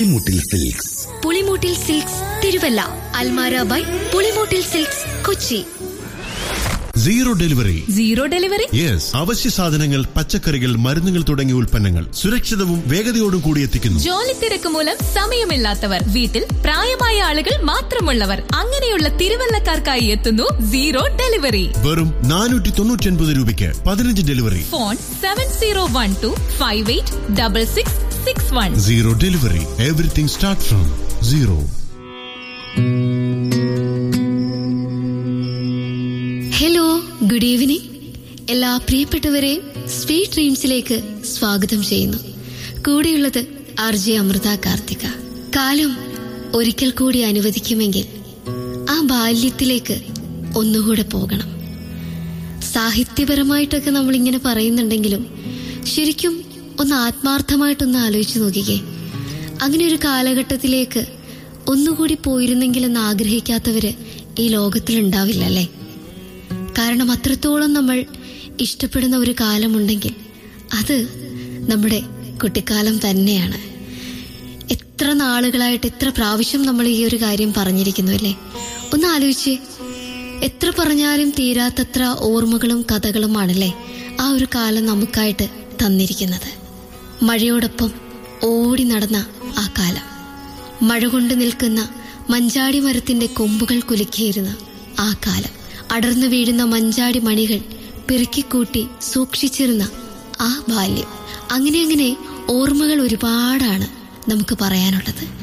Pulimoottil silks Pulimoottil silks Thiruvalla Almara by Pulimoottil silks Kochi zero delivery zero delivery yes അവശ്യ സാധനങ്ങൾ പച്ചക്കറികൾ മരുന്നുകൾ തുടങ്ങിയ ഉൽപ്പന്നങ്ങൾ സുരക്ഷിതവും വേഗതയോടും കൂടി എത്തിക്കുന്നു ജോലി തിരക്ക് മൂലം സമയമില്ലാത്തവർ വീട്ടിൽ പ്രായമായ ആളുകൾ മാത്രമുള്ളവർ അങ്ങനെയുള്ള തിരുവല്ലക്കാർക്കായി എത്തുന്നു സീറോ ഡെലിവറി വെറും നാനൂറ്റി തൊണ്ണൂറ്റി ഒൻപത് രൂപയ്ക്ക് പതിനഞ്ച് delivery phone seven zero one two five eight double six six one zero delivery everything start from zero hello good evening എല്ലാ പ്രിയപ്പെട്ടവരെയും സ്വീറ്റ് ഡ്രീംസിലേക്ക് സ്വാഗതം ചെയ്യുന്നു കൂടെയുള്ളത് ആർ ജെ അമൃത കാർത്തിക കാലം ഒരിക്കൽ കൂടി അനുവദിക്കുമെങ്കിൽ ആ ബാല്യത്തിലേക്ക് ഒന്നുകൂടെ പോകണം സാഹിത്യപരമായിട്ടൊക്കെ നമ്മൾ ഇങ്ങനെ പറയുന്നുണ്ടെങ്കിലും ശരിക്കും ഒന്ന് ആത്മാർത്ഥമായിട്ടൊന്ന് ആലോചിച്ച് നോക്കിക്കേ അങ്ങനെ ഒരു കാലഘട്ടത്തിലേക്ക് ഒന്നുകൂടി പോയിരുന്നെങ്കിലെന്ന് ആഗ്രഹിക്കാത്തവര് ഈ ലോകത്തിൽ ഉണ്ടാവില്ലല്ലേ കാരണം അത്രത്തോളം നമ്മൾ ഇഷ്ടപ്പെടുന്ന ഒരു കാലമുണ്ടെങ്കിൽ അത് നമ്മുടെ കുട്ടിക്കാലം തന്നെയാണ് എത്ര നാളുകളായിട്ട് എത്ര പ്രാവശ്യം നമ്മൾ ഈ ഒരു കാര്യം പറഞ്ഞിരിക്കുന്നു അല്ലേ ഒന്ന് ആലോചിച്ച് എത്ര പറഞ്ഞാലും തീരാത്തത്ര ഓർമ്മകളും കഥകളുമാണല്ലേ ആ ഒരു കാലം നമുക്കായിട്ട് തന്നിരിക്കുന്നത് മഴയോടൊപ്പം ഓടി നടന്ന ആ കാലം മഴ കൊണ്ട് നിൽക്കുന്ന മഞ്ചാടി മരത്തിന്റെ കൊമ്പുകൾ കുലുക്കിയിരുന്ന ആ കാലം അടർന്നു വീഴുന്ന മഞ്ചാടി മണികൾ പെറുക്കിക്കൂട്ടി സൂക്ഷിച്ചിരുന്ന ആ ബാല്യം അങ്ങനെ അങ്ങനെ ഓർമ്മകൾ ഒരുപാടാണ് നമുക്ക് പറയാനുള്ളത്